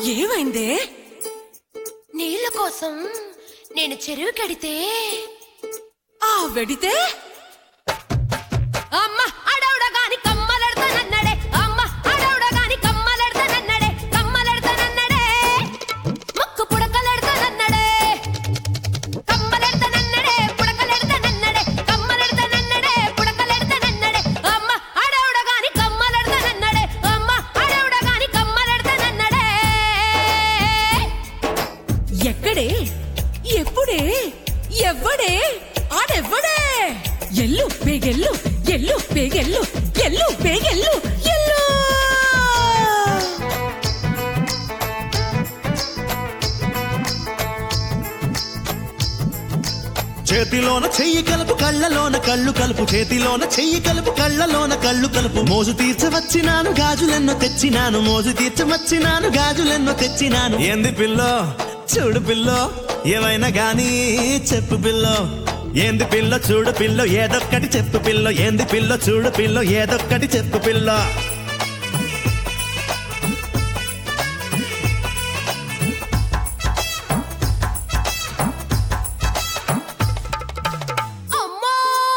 ఏమైందే నీళ్ళ కోసం నేను చెరువు కడితే ఆ వెడితే అమ్మ అడవుడగాని కమ్మలెడతానన్నడే అమ్మ అడవుడగాని కమ్మలెడతానన్నడే కమ్మలెడతానన్నడే ముక్కు పుడకలెడతానన్నడే కమ్మలెడతానన్నడే పుడకలెడతానన్నడే కమ్మలెడతానన్నడే పుడకలెడతానన్నడే అమ్మ అడవుడగాని కమ్మలెడతానన్నడే అమ్మ అడవుడగాని కమ్మలెడతానన్నడే ఎక్కడే ఎప్పుడే ఎవ్వడే ఆడెవ్వడే ఎల్లు పేగెల్లు ఎల్లు పేగెల్లు ఎల్లు పేగెల్లు ఎల్లు చేతిలోన చెయ్యి కలుపు కళ్ళలోన కళ్ళు కలుపు చేతిలోన చెయ్యి కలుపు కళ్ళలోన కళ్ళు కలుపు మోజు తీర్చవచ్చినాను గాజులెన్నో తెచ్చినాను మోజు తీర్చవచ్చినాను గాజులెన్నో తెచ్చినాను ఏంది పిల్లో చూడు పిల్లో ఏమైనా గాని చెప్పు పిల్లో ఏంది పిల్ల చూడు పిల్ల ఏదొక్కటి చెప్పు పిల్ల ఏంది పిల్ల చూడు పిల్ల ఏదొక్కటి చెప్పు పిల్ల అమ్మో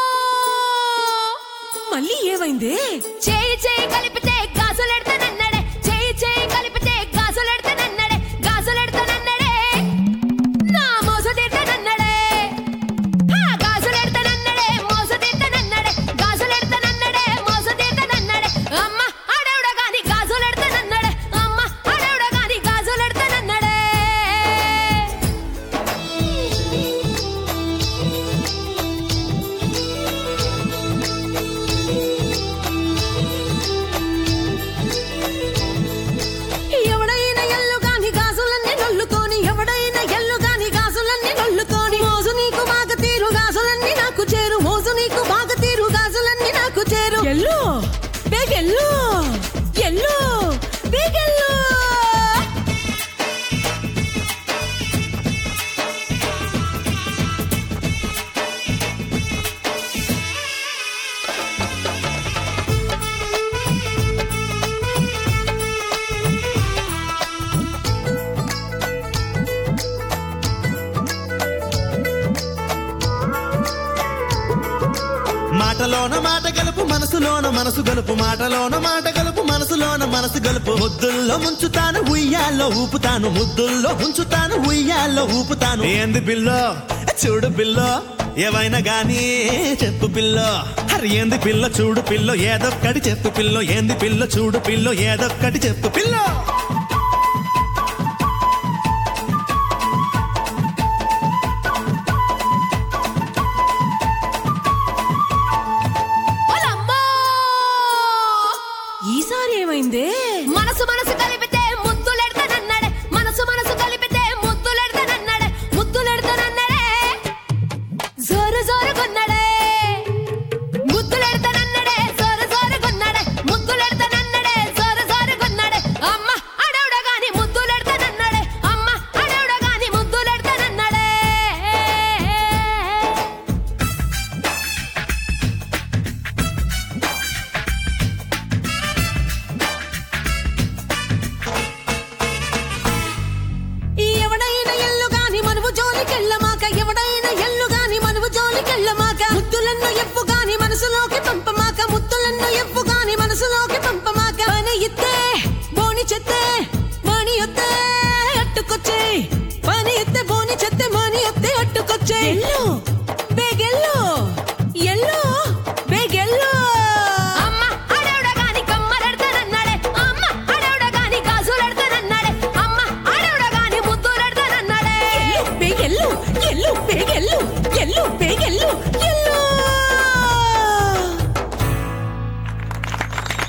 మళ్ళీ ఏమైందే చేయి చేయి కలిపితే గాజులెడతానన్నడే చేయి చేయి కలిపితే గాజులెడతానన్నడే గాజులెడతానన్నడే నా మోస తీర్తానన్నడే ఆ గాజులెడతానన్నడే మోస తీర్తానన్నడే గాజులెడతానన్నడే మోస తీర్తానన్నడే అమ్మ ఆడవిడ గాని గాజులెడతానన్నడే అమ్మ ఆడవిడ గాని గాజులెడతానన్నడే ఎవడైనా ఎల్లు గాని గాజులన్నీ నొల్లుకొని ఎవడైనా ఎల్లు గాని గాజులన్నీ నొల్లుకొని మోజు నీకు బాగా తీరు గాజులన్నీ నాకు చేరు మోజు నీకు బాగా తీరు గాజులన్నీ నాకు చేరు ఎల్లు బేగెల్లు ఎల్లు బేగెల్లు మాటలోన మాట గలుపు మనసులోన మనసు గలుపు మాటలోన మాట గలుపు మనసులోన మనసు గలుపు ముద్దుల్లో ముంచుతాను ఉయ్యాల్లో ఊపుతాను ముద్దుల్లో ఉంచుతాను ఉయ్యాల్లో ఊపుతాను ఏంది పిల్లో చూడు పిల్లో ఏవైనా గాని చెప్పు పిల్లో అరే ఏంది పిల్ల చూడు పిల్ల ఏదొక్కటి చెప్పు పిల్లో ఏంది పిల్ల చూడు పిల్ల ఏదొక్కటి చెప్పు పిల్లో ఓలమ్మో ఈసారి ఏమైందే మనసు మనసు కలిపితే ముద్దులెడతానన్నడే మనసు మనసు కలిపితే ముద్దులెడతానన్నడే ముద్దులెడతానన్నడే జోరు జోరు కొన్నడే ముద్దులెడతానన్నడే జోరు జోరు కొన్నడే ముద్దులెడతానన్నడే జోరు జోరు కొన్నడే అమ్మ అడవుడ గాని ముద్దులెడతానన్నడే అమ్మ అడవుడ గాని ముద్దులెడతానన్నడే ఈ ఎవడైనా ఎల్లు గాని మనవు జోలికెళ్ళమాక ఎవడైనా ఎల్లు గాని మనవు జోలికెళ్ళమాక ముద్దులన్ను ఎప్పు గాని మనసులోకి పంపమాక ముద్దులన్ను ఎప్పు గాని మనసులోకి పంపమాక